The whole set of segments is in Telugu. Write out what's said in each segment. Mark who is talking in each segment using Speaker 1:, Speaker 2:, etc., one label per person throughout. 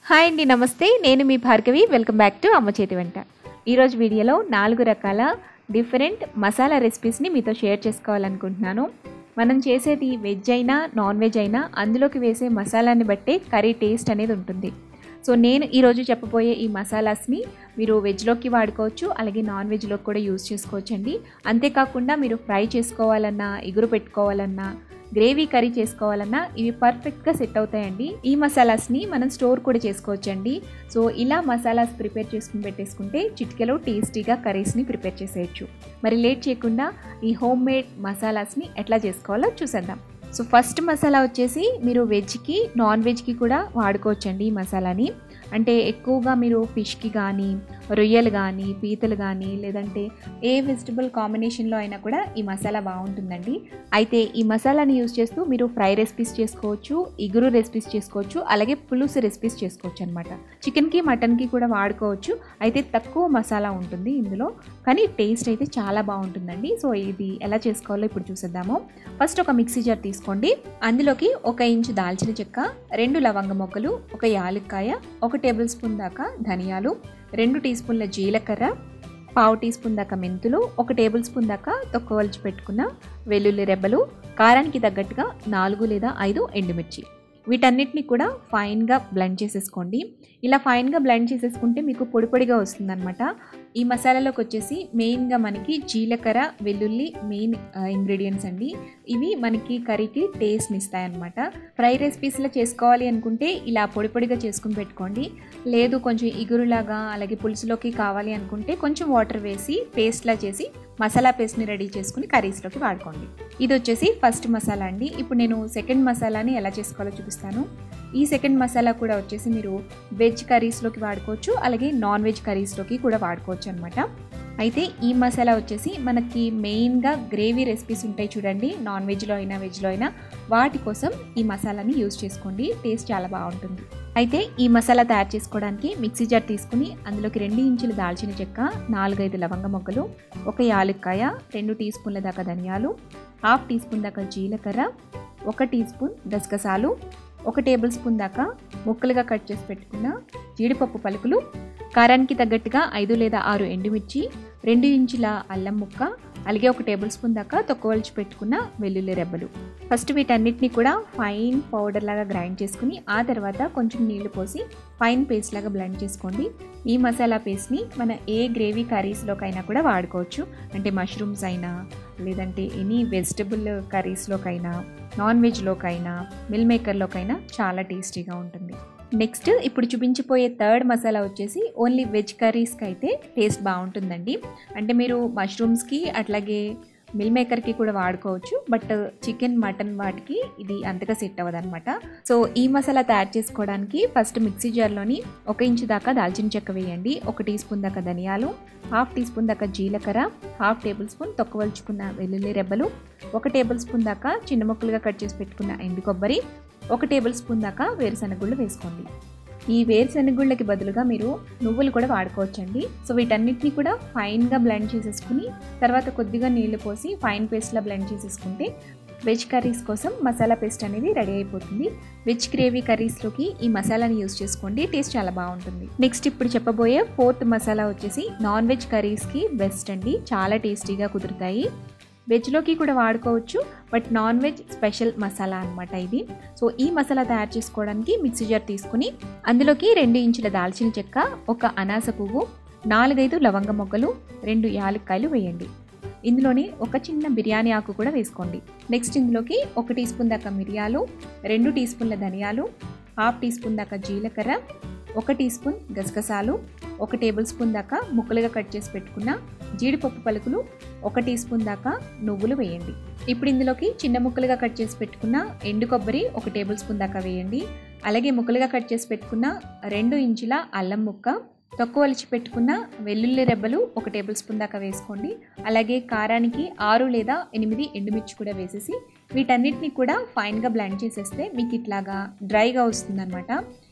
Speaker 1: హాయ్ అండి నమస్తే నేను మీ భార్గవి వెల్కమ్ బ్యాక్ టు అమ్మ చేతి వంట ఈరోజు వీడియోలో నాలుగు రకాల డిఫరెంట్ మసాలా రెసిపీస్ని మీతో షేర్ చేసుకోవాలనుకుంటున్నాను మనం చేసేది వెజ్ అయినా నాన్ వెజ్ అయినా అందులోకి వేసే మసాలాని బట్టే కర్రీ టేస్ట్ అనేది ఉంటుంది సో నేను ఈరోజు చెప్పబోయే ఈ మసాలాస్ని మీరు వెజ్లోకి వాడుకోవచ్చు అలాగే నాన్ వెజ్లోకి కూడా యూజ్ చేసుకోవచ్చు అండి అంతేకాకుండా మీరు ఫ్రై చేసుకోవాలన్నా ఎగురు పెట్టుకోవాలన్నా గ్రేవీ కర్రీ చేసుకోవాలన్నా ఇవి పర్ఫెక్ట్గా సెట్ అవుతాయండి ఈ మసాలాస్ని మనం స్టోర్ కూడా చేసుకోవచ్చండి సో ఇలా మసాలాస్ ప్రిపేర్ చేసుకుని పెట్టేసుకుంటే చిటికెలో టేస్టీగా కర్రీస్ని ప్రిపేర్ చేసేయచ్చు మరి లేట్ చేయకుండా ఈ హోమ్ మేడ్ మసాలాస్ని ఎట్లా చేసుకోవాలో చూసేద్దాం సో ఫస్ట్ మసాలా వచ్చేసి మీరు వెజ్కి నాన్ వెజ్కి కూడా వాడుకోవచ్చండి ఈ మసాలాని అంటే ఎక్కువగా మీరు ఫిష్కి కానీ రొయ్యలు కానీ పీతలు కానీ లేదంటే ఏ వెజిటబుల్ కాంబినేషన్లో అయినా కూడా ఈ మసాలా బాగుంటుందండి అయితే ఈ మసాలాని యూజ్ చేస్తూ మీరు ఫ్రై రెసిపీస్ చేసుకోవచ్చు ఇగురు రెసిపీస్ చేసుకోవచ్చు అలాగే పులుసు రెసిపీస్ చేసుకోవచ్చు అనమాట చికెన్కి మటన్కి కూడా వాడుకోవచ్చు అయితే తక్కువ మసాలా ఉంటుంది ఇందులో కానీ టేస్ట్ అయితే చాలా బాగుంటుందండి సో ఇది ఎలా చేసుకోవాలో ఇప్పుడు చూసేద్దాము ఫస్ట్ ఒక మిక్సీ జార్ తీసుకోండి అందులోకి ఒక ఇంచు దాల్చిన చెక్క రెండు లవంగ మొక్కలు ఒక యాలక్కాయ ఒక టేబుల్ స్పూన్ దాకా ధనియాలు రెండు టీ స్పూన్ల జీలకర్ర పావు టీ స్పూన్ దాకా మెంతులు ఒక టేబుల్ స్పూన్ దాకా తొక్కవలిచి పెట్టుకున్న వెల్లుల్లి రెబ్బలు కారానికి తగ్గట్టుగా నాలుగు లేదా ఐదు ఎండుమిర్చి వీటన్నిటిని కూడా ఫైన్గా బ్లెండ్ చేసేసుకోండి ఇలా ఫైన్గా బ్లెండ్ చేసేసుకుంటే మీకు పొడి పొడిగా వస్తుందన్నమాట ఈ మసాలాలోకి వచ్చేసి మెయిన్గా మనకి జీలకర్ర వెల్లుల్లి మెయిన్ ఇంగ్రీడియంట్స్ అండి ఇవి మనకి కర్రీకి టేస్ట్ని ఇస్తాయన్నమాట ఫ్రై రెసిపీస్లో చేసుకోవాలి అనుకుంటే ఇలా పొడి పొడిగా చేసుకుని పెట్టుకోండి లేదు కొంచెం ఇగురులాగా అలాగే పులుసులోకి కావాలి అనుకుంటే కొంచెం వాటర్ వేసి పేస్ట్లా చేసి మసాలా పేస్ట్ని రెడీ చేసుకుని కర్రీస్లోకి వాడుకోండి ఇది వచ్చేసి ఫస్ట్ మసాలా అండి ఇప్పుడు నేను సెకండ్ మసాలాని ఎలా చేసుకోవాలో చూపిస్తాను ఈ సెకండ్ మసాలా కూడా వచ్చేసి మీరు వెజ్ కర్రీస్లోకి వాడుకోవచ్చు అలాగే నాన్ వెజ్ కర్రీస్లోకి కూడా వాడుకోవచ్చు అనమాట అయితే ఈ మసాలా వచ్చేసి మనకి మెయిన్గా గ్రేవీ రెసిపీస్ ఉంటాయి చూడండి నాన్ వెజ్లో అయినా వెజ్లో అయినా వాటి కోసం ఈ మసాలాని యూజ్ చేసుకోండి టేస్ట్ చాలా బాగుంటుంది అయితే ఈ మసాలా తయారు చేసుకోవడానికి మిక్సీ జార్ తీసుకుని అందులోకి రెండు ఇంచులు దాల్చిన చెక్క నాలుగైదు లవంగ మొగ్గలు ఒక యాలక్కాయ రెండు టీ స్పూన్ల దాకా ధనియాలు హాఫ్ టీ స్పూన్ దాకా జీలకర్ర ఒక టీ స్పూన్ గసగసాలు ఒక టేబుల్ స్పూన్ దాకా ముక్కలుగా కట్ చేసి పెట్టుకున్న జీడిపప్పు పలుకులు కారానికి తగ్గట్టుగా ఐదు లేదా ఆరు ఎండుమిర్చి రెండు ఇంచుల అల్లం ముక్క అలాగే ఒక టేబుల్ స్పూన్ దాకా తొక్కవలిచి పెట్టుకున్న వెల్లుల్లి రెబ్బలు ఫస్ట్ వీటన్నిటిని కూడా ఫైన్ పౌడర్ లాగా గ్రైండ్ చేసుకుని ఆ తర్వాత కొంచెం నీళ్లు పోసి ఫైన్ పేస్ట్ లాగా బ్లెండ్ చేసుకోండి ఈ మసాలా పేస్ట్ని మన ఏ గ్రేవీ కర్రీస్లోకైనా కూడా వాడుకోవచ్చు అంటే మష్రూమ్స్ అయినా లేదంటే ఎనీ వెజిటబుల్ కర్రీస్లోకైనా నాన్ వెజ్లోకైనా మిల్ మేకర్లోకైనా చాలా టేస్టీగా ఉంటుంది నెక్స్ట్ ఇప్పుడు చూపించిపోయే థర్డ్ మసాలా వచ్చేసి ఓన్లీ వెజ్ కర్రీస్కి అయితే టేస్ట్ బాగుంటుందండి అంటే మీరు మష్రూమ్స్కి అట్లాగే మిల్ మేకర్కి కూడా వాడుకోవచ్చు బట్ చికెన్ మటన్ వాటికి ఇది అంతగా సెట్ అవ్వదన్నమాట సో ఈ మసాలా తయారు చేసుకోవడానికి ఫస్ట్ మిక్సీ జార్లోని ఒక ఇంచు దాకా దాల్చిన చెక్క వేయండి ఒక టీ స్పూన్ దాకా ధనియాలు హాఫ్ టీ స్పూన్ దాకా జీలకర్ర హాఫ్ టేబుల్ స్పూన్ తొక్కవలుచుకున్న వెల్లుల్లి రెబ్బలు ఒక టేబుల్ స్పూన్ దాకా చిన్న ముక్కలుగా కట్ చేసి పెట్టుకున్న ఎండు కొబ్బరి ఒక టేబుల్ స్పూన్ దాకా వేరుశనగుళ్ళు వేసుకోండి ఈ వేరుశనగుళ్ళకి బదులుగా మీరు నువ్వులు కూడా వాడుకోవచ్చండి సో వీటన్నిటిని కూడా ఫైన్గా బ్లెండ్ చేసేసుకుని తర్వాత కొద్దిగా నీళ్లు పోసి ఫైన్ పేస్ట్లా బ్లెండ్ చేసేసుకుంటే వెజ్ కర్రీస్ కోసం మసాలా పేస్ట్ అనేది రెడీ అయిపోతుంది వెజ్ గ్రేవీ కర్రీస్లోకి ఈ మసాలాని యూస్ చేసుకోండి టేస్ట్ చాలా బాగుంటుంది నెక్స్ట్ ఇప్పుడు చెప్పబోయే ఫోర్త్ మసాలా వచ్చేసి నాన్ వెజ్ కర్రీస్కి బెస్ట్ అండి చాలా టేస్టీగా కుదురుతాయి వెజ్లోకి కూడా వాడుకోవచ్చు but non veg special masala అనమాట ఇది సో ఈ మసాలా తయారు చేసుకోవడానికి మిక్సీ జార్ తీసుకుని అందులోకి రెండు ఇంచుల దాల్చిన చెక్క ఒక అనాస పువ్వు నాలుగైదు లవంగ మొగ్గలు రెండు యాలక్కాయలు వేయండి ఇందులోని ఒక చిన్న బిర్యానీ ఆకు కూడా వేసుకోండి నెక్స్ట్ ఇందులోకి ఒక టీ స్పూన్ దాకా మిరియాలు రెండు టీ స్పూన్ల ధనియాలు హాఫ్ టీ స్పూన్ దాకా జీలకర్ర ఒక టీ స్పూన్ గసగసాలు ఒక టేబుల్ స్పూన్ దాకా ముక్కలుగా కట్ చేసి పెట్టుకున్న జీడిపప్పు పలుకులు ఒక టీ స్పూన్ దాకా నువ్వులు వేయండి ఇప్పుడు ఇందులోకి చిన్న ముక్కలుగా కట్ చేసి పెట్టుకున్న ఎండు కొబ్బరి ఒక టేబుల్ స్పూన్ దాకా వేయండి అలాగే ముక్కలుగా కట్ చేసి పెట్టుకున్న రెండు ఇంచుల అల్లం ముక్క తక్కువ వలిచి పెట్టుకున్న వెల్లుల్లి రెబ్బలు ఒక టేబుల్ స్పూన్ దాకా వేసుకోండి అలాగే కారానికి ఆరు లేదా ఎనిమిది ఎండుమిర్చి కూడా వేసేసి వీటన్నిటిని కూడా ఫైన్గా బ్లెండ్ చేసేస్తే మీకు ఇట్లాగా డ్రైగా వస్తుందన్నమాట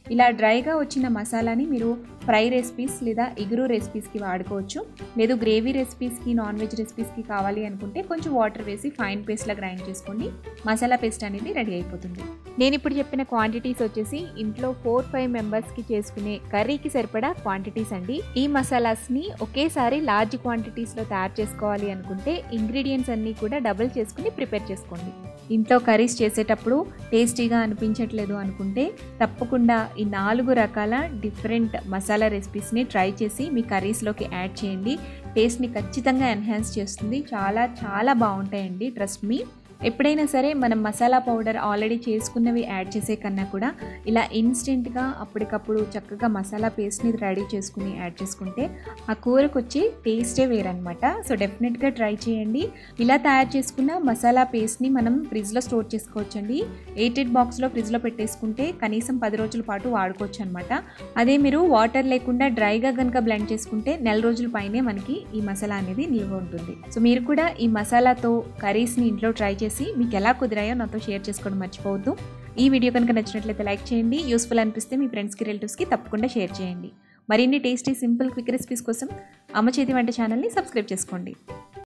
Speaker 1: ఇలా డ్రైగా వచ్చిన మసాలాని మీరు ఫ్రై రెసిపీస్ లేదా ఇగురు రెసిపీస్కి వాడుకోవచ్చు లేదు గ్రేవీ రెసిపీస్కి నాన్ వెజ్ రెసిపీస్కి కావాలి అనుకుంటే కొంచెం వాటర్ వేసి ఫైన్ పేస్ట్లా గ్రైండ్ చేసుకోండి మసాలా పేస్ట్ అనేది రెడీ అయిపోతుంది నేను ఇప్పుడు చెప్పిన క్వాంటిటీస్ వచ్చేసి ఇంట్లో ఫోర్ ఫైవ్ మెంబర్స్కి చేసుకునే కర్రీకి సరిపడా క్వాంటిటీస్ అండి ఈ మసాలాస్ని ఒకేసారి లార్జ్ క్వాంటిటీస్లో తయారు చేసుకోవాలి అనుకుంటే ఇంగ్రీడియంట్స్ అన్నీ కూడా డబుల్ చేసుకుని ప్రిపేర్ చేసుకోండి ఇంట్లో కర్రీస్ చేసేటప్పుడు టేస్టీగా అనిపించట్లేదు అనుకుంటే తప్పకుండా ఈ నాలుగు రకాల డిఫరెంట్ మసాలా రెసిపీస్ని ట్రై చేసి మీ కర్రీస్లోకి యాడ్ చేయండి టేస్ట్ని ఖచ్చితంగా ఎన్హాన్స్ చేస్తుంది చాలా చాలా బాగుంటాయండి ట్రస్ట్ మీ ఎప్పుడైనా సరే మనం మసాలా పౌడర్ ఆల్రెడీ చేసుకున్నవి యాడ్ చేసే కన్నా కూడా ఇలా ఇన్స్టెంట్గా అప్పటికప్పుడు చక్కగా మసాలా పేస్ట్ని రెడీ చేసుకుని యాడ్ చేసుకుంటే ఆ కూరకు వచ్చి టేస్టే వేరనమాట సో డెఫినెట్గా ట్రై చేయండి ఇలా తయారు చేసుకున్న మసాలా పేస్ట్ని మనం ఫ్రిడ్జ్లో స్టోర్ చేసుకోవచ్చండి ఎయిటెడ్ బాక్స్లో ఫ్రిడ్జ్లో పెట్టేసుకుంటే కనీసం పది రోజుల పాటు వాడుకోవచ్చు అనమాట అదే మీరు వాటర్ లేకుండా డ్రైగా కనుక బ్లెండ్ చేసుకుంటే నెల రోజుల పైనే మనకి ఈ మసాలా అనేది నిల్వ ఉంటుంది సో మీరు కూడా ఈ మసాలాతో కర్రీస్ని ఇంట్లో ట్రై చేసి మీకు ఎలా కుదిరాయో నాతో షేర్ చేసుకోవడం మర్చిపోవద్దు ఈ వీడియో కనుక నచ్చినట్లయితే లైక్ చేయండి యూస్ఫుల్ అనిపిస్తే మీ ఫ్రెండ్స్కి రిలేటివ్స్కి తప్పకుండా షేర్ చేయండి మరిన్ని టేస్టీ సింపుల్ క్విక్ రెసిపీస్ కోసం అమ్మ చేతి వంట ఛానల్ని సబ్స్క్రైబ్ చేసుకోండి